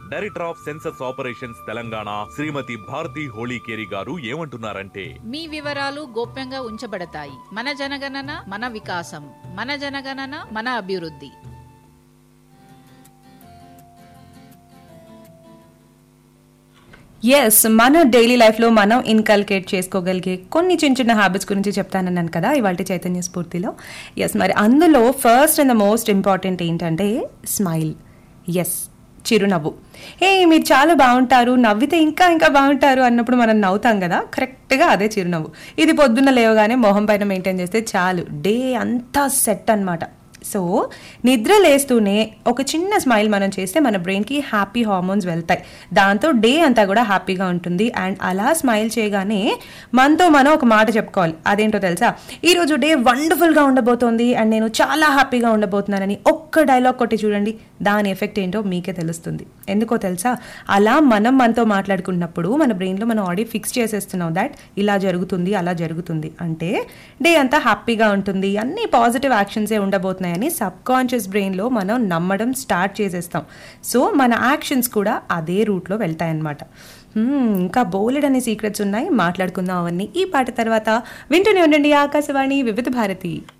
director of census operations Telangana Shrimati Bharati Holikeri garu ఏమంటున్నారంటే మీ వివరాలు గోప్యంగా ఉంచబడతాయి మన జనగణన మన వికాసం మన జనగణన మన అభివృద్ధి ఎస్ మన డైలీ లైఫ్లో మనం ఇన్కల్కేట్ చేసుకోగలిగే కొన్ని చిన్న చిన్న హ్యాబిట్స్ గురించి చెప్తానన్నాను కదా ఇవాళ చైతన్య స్ఫూర్తిలో ఎస్ మరి అందులో first and the most important ఏంటంటే స్మైల్ ఎస్ చిరునవ్వు ఏ మీరు చాలా బాగుంటారు నవ్వితే ఇంకా ఇంకా బాగుంటారు అన్నప్పుడు మనం నవ్వుతాం కదా కరెక్ట్గా అదే చిరునవ్వు ఇది పొద్దున్న లేవగానే మొహం పైన మెయింటైన్ చేస్తే చాలు డే అంతా సెట్ అన్నమాట సో నిద్ర లేస్తూనే ఒక చిన్న స్మైల్ మనం చేస్తే మన బ్రెయిన్కి హ్యాపీ హార్మోన్స్ వెళ్తాయి దాంతో డే అంతా కూడా హ్యాపీగా ఉంటుంది అండ్ అలా స్మైల్ చేయగానే మనతో మనం ఒక మాట చెప్పుకోవాలి అదేంటో తెలుసా ఈరోజు డే వండర్ఫుల్గా ఉండబోతోంది అండ్ నేను చాలా హ్యాపీగా ఉండబోతున్నానని ఒక్క డైలాగ్ కొట్టి చూడండి దాని ఎఫెక్ట్ ఏంటో మీకే తెలుస్తుంది ఎందుకో తెలుసా అలా మనం మనతో మాట్లాడుకున్నప్పుడు మన బ్రెయిన్లో మనం ఆల్రెడీ ఫిక్స్ చేసేస్తున్నాం దాట్ ఇలా జరుగుతుంది అలా జరుగుతుంది అంటే డే అంతా హ్యాపీగా ఉంటుంది అన్ని పాజిటివ్ యాక్షన్సే ఉండబోతున్నాయని సబ్ కాన్షియస్ బ్రెయిన్లో మనం నమ్మడం స్టార్ట్ చేసేస్తాం సో మన యాక్షన్స్ కూడా అదే రూట్లో వెళ్తాయన్నమాట హ్మ్, ఇంకా బోలెడ్ అనే సీక్రెట్స్ ఉన్నాయి మాట్లాడుకుందాం అవన్నీ ఈ పాట తర్వాత వింటూనే ఉండండి ఆకాశవాణి వివిధ భారతి